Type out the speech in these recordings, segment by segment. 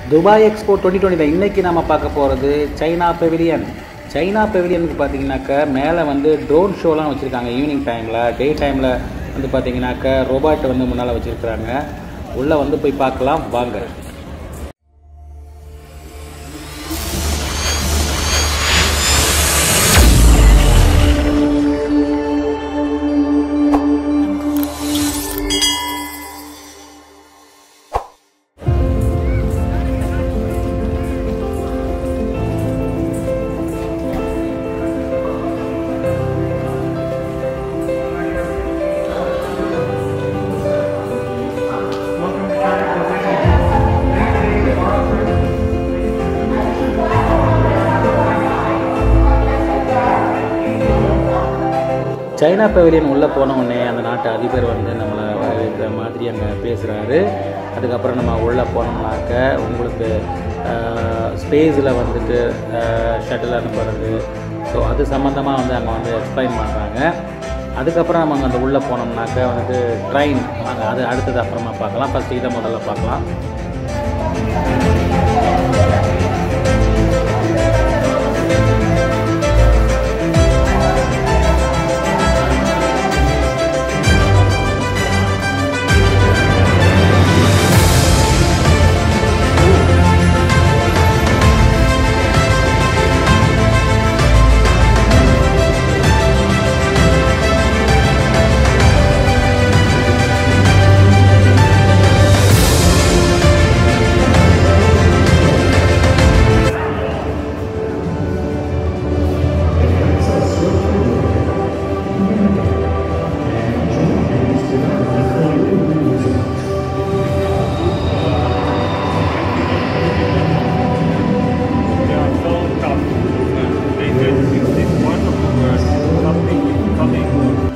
Dubai expo twenty டுவெண்ட்டியில் இன்றைக்கி நம்ம பார்க்க போகிறது சைனா பெவிலியன் சைனா பெவிலியனுக்கு பார்த்தீங்கன்னாக்கா மேலே வந்து ட்ரோன் ஷோலாம் வச்சுருக்காங்க ஈவினிங் டைமில் டே டைமில் வந்து பார்த்தீங்கன்னாக்கா ரோபாட் வந்து முன்னால் வச்சுருக்குறாங்க உள்ளே வந்து போய் பார்க்கலாம் வாங்க சைனா பெவிலியன் உள்ளே போன உடனே அந்த நாட்டு அதிபர் வந்து நம்மளை வரவேற்கிற மாதிரி அங்கே பேசுகிறாரு அதுக்கப்புறம் நம்ம உள்ளே போனோம்னாக்க உங்களுக்கு ஸ்பேஸில் வந்துட்டு ஷட்டில் அனுப்புறது ஸோ அது சம்மந்தமாக வந்து அங்கே வந்து எக்ஸ்பிளைன் பண்ணுறாங்க அதுக்கப்புறம் நம்ம அங்கே அந்த உள்ளே போனோம்னாக்க வந்துட்டு ட்ரெயின் வாங்க அது அடுத்தது அப்புறமா பார்க்கலாம் ஃபஸ்ட்டு இதை முதல்ல பார்க்கலாம் They are so tough. They did 61 of them were something, something.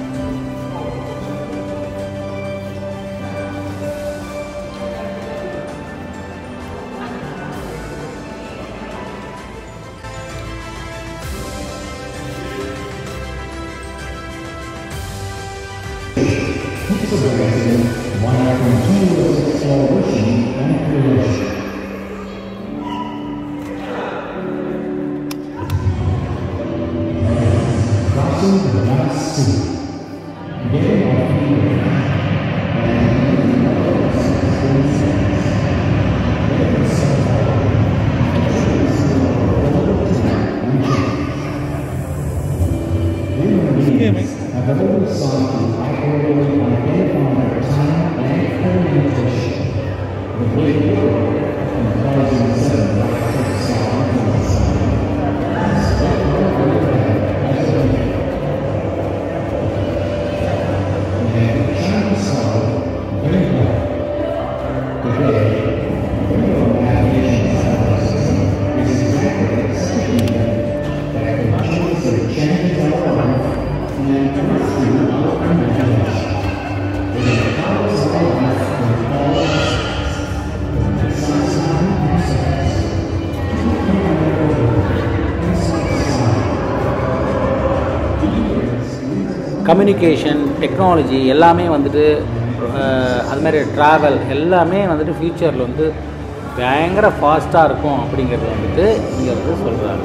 Communication technology எல்லாமே வந்துட்டு அஹ், அது மாதிரி ட்ராவல் எல்லாமே வந்துட்டு ஃப்யூச்சரில் வந்து பயங்கர ஃபாஸ்ட்டாக இருக்கும் அப்படிங்கிறது வந்துட்டு இங்கே வந்து சொல்கிறாங்க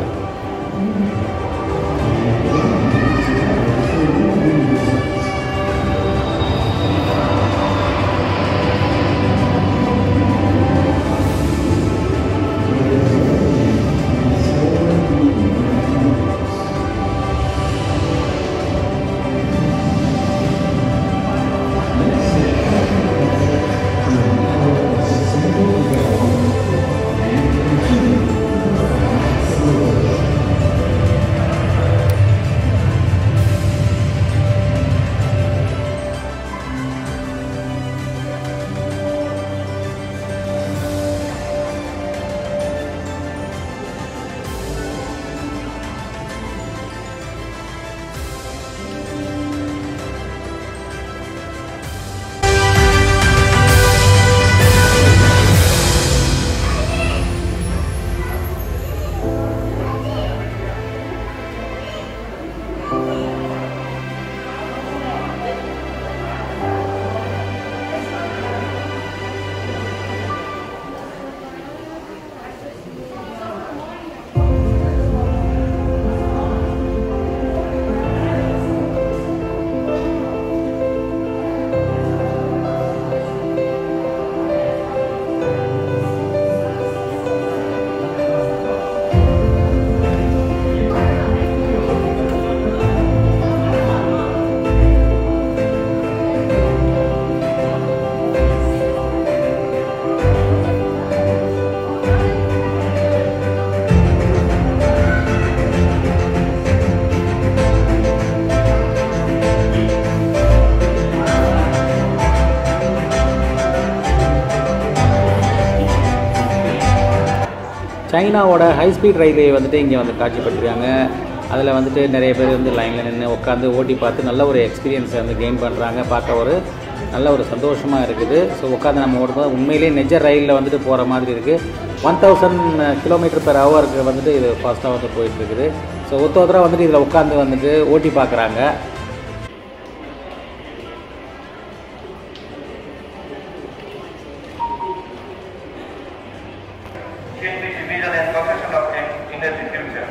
சைனாவோட ஹை ஸ்பீட் ரயில்வே வந்துட்டு இங்கே வந்து காட்சிப்படுத்திருக்காங்க அதில் வந்துட்டு நிறைய பேர் வந்து லைனில் நின்று உட்காந்து ஓட்டி பார்த்து நல்ல ஒரு எக்ஸ்பீரியன்ஸை வந்து கெயின் பண்ணுறாங்க பார்க்க ஒரு நல்ல ஒரு சந்தோஷமாக இருக்குது ஸோ உட்காந்து நம்ம ஓடும்போது உண்மையிலேயே நெஜ ரயிலில் வந்துட்டு போகிற மாதிரி இருக்குது ஒன் தௌசண்ட் கிலோமீட்டர் பெர் ஹவருக்கு வந்துட்டு இது ஃபாஸ்ட்டாக வந்து போயிட்டுருக்குது ஸோ ஒருத்த ஒருத்தராக வந்துட்டு இதில் உட்காந்து வந்துட்டு ஓட்டி பார்க்குறாங்க should be division and profession of in, in the future.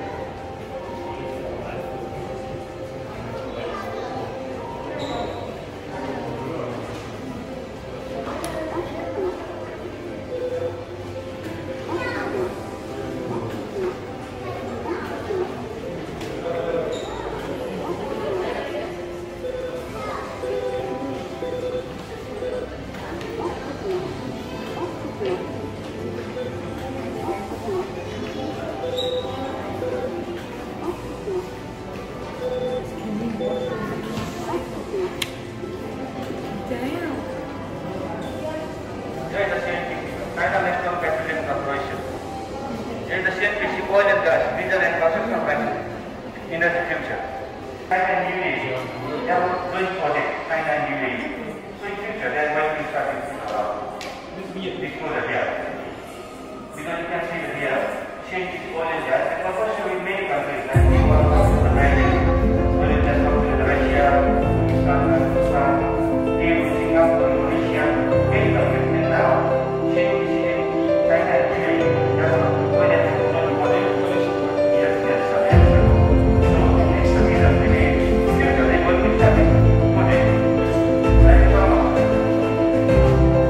Here is the CNPC, China National Petroleum Corporation. Here is the CNPC Oil and Gas, Diesel and Construction Bank in the future. China and UAE, they are doing project, China and UAE. So in future, they are going to start in uh, disclosure here. Because you can see here, CNPC Oil and Gas, and also in many countries like Cuba, America, oil and gas companies, Russia, Pakistan, Pakistan, EU, Singapore, Indonesia, many countries. And now, CNPC China and UAE, they are oil and gas project. Yes, yes, sir, yes, sir. So, next to me, the future, they will be starting project. Thank you so much.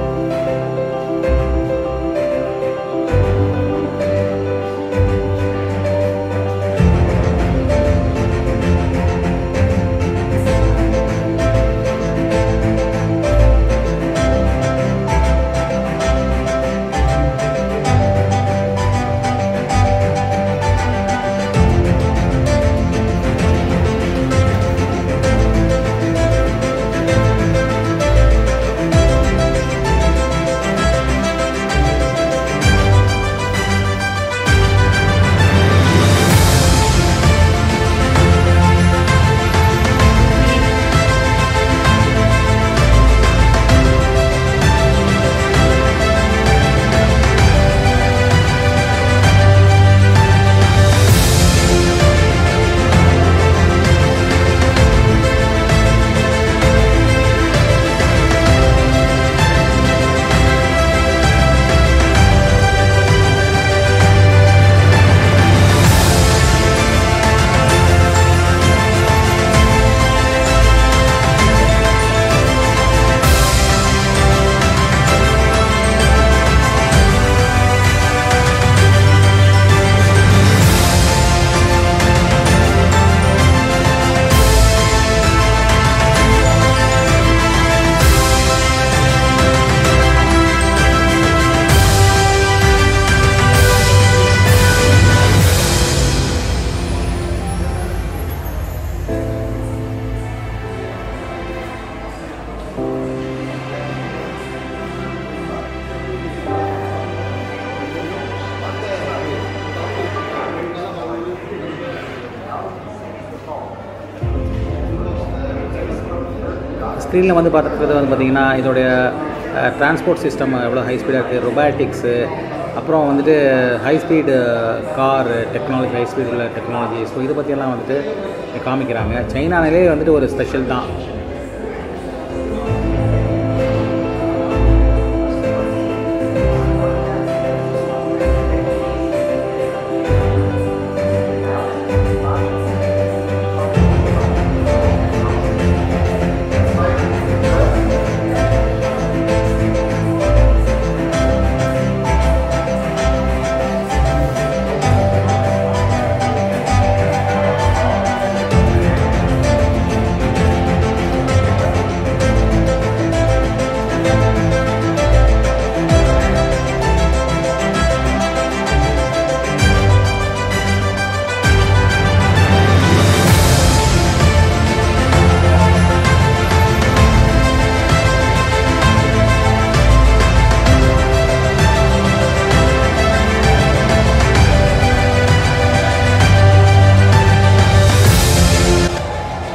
ஸ்க்ரீனில் வந்து பார்த்துக்கிறது வந்து பார்த்திங்கன்னா இதோடைய transport system எவ்வளோ high ஸ்பீடாக இருக்குது robotics அப்புறம் வந்துட்டு high speed car technology high speed உள்ள டெக்னாலஜி ஸோ இதை பற்றியெல்லாம் வந்துட்டு காமிக்கிறாங்க சைனானாலே வந்துட்டு ஒரு ஸ்பெஷல் தான்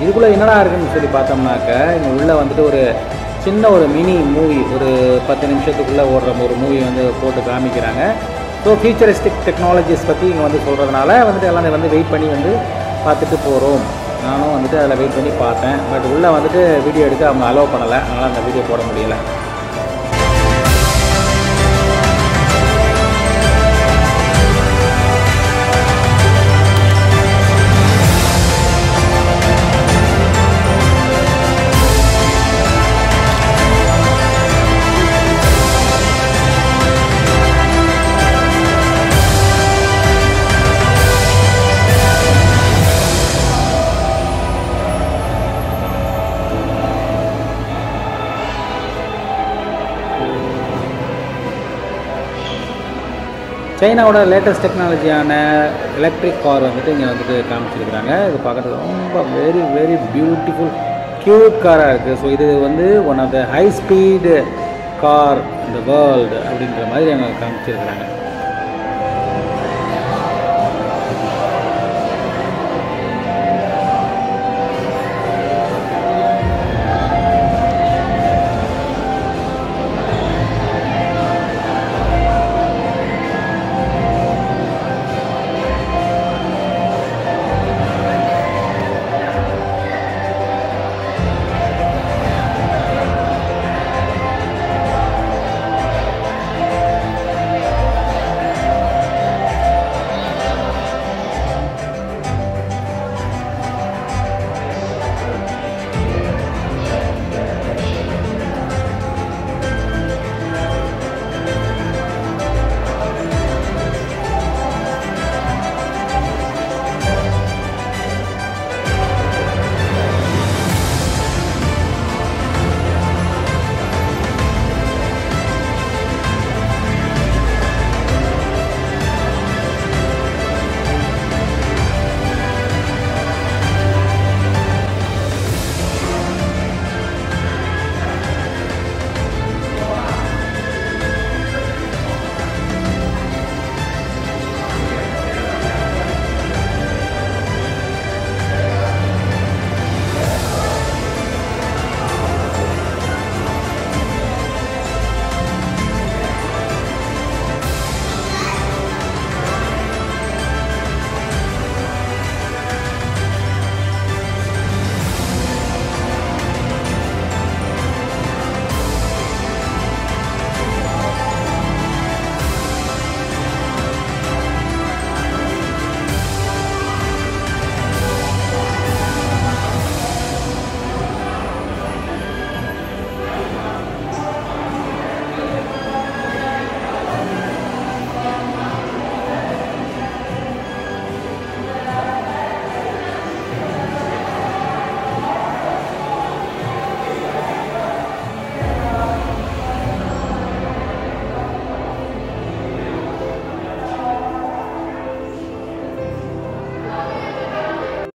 இதுக்குள்ளே என்னடா இருக்குன்னு சொல்லி பார்த்தோம்னாக்க இங்கே உள்ளே வந்துட்டு ஒரு சின்ன ஒரு மினி மூவி ஒரு பத்து நிமிஷத்துக்குள்ளே ஓடுற ஒரு மூவி வந்து போட்டு காமிக்கிறாங்க ஸோ ஃபியூச்சரிஸ்டிக் டெக்னாலஜிஸ் பற்றி இங்கே வந்து சொல்கிறதுனால வந்துட்டு எல்லாம் வந்து வெயிட் பண்ணி வந்து பார்த்துட்டு போகிறோம் நானும் வந்துட்டு அதில் வெயிட் பண்ணி பார்த்தேன் பட் உள்ளே வந்துட்டு வீடியோ எடுக்க அவங்க அலோவ் பண்ணலை அதனால் அந்த வீடியோ போட முடியல சைனாவோட லேட்டஸ்ட் டெக்னாலஜியான எலக்ட்ரிக் கார் வந்துட்டு இங்கே வந்துட்டு காமிச்சிருக்கிறாங்க இது பார்க்குறதுக்கு ரொம்ப வெரி வெரி பியூட்டிஃபுல் க்யூட் காராக இருக்குது ஸோ இது வந்து one of the high speed car இந்த வேர்ல்டு அப்படின்ற மாதிரி அங்கே காமிச்சிருக்கிறாங்க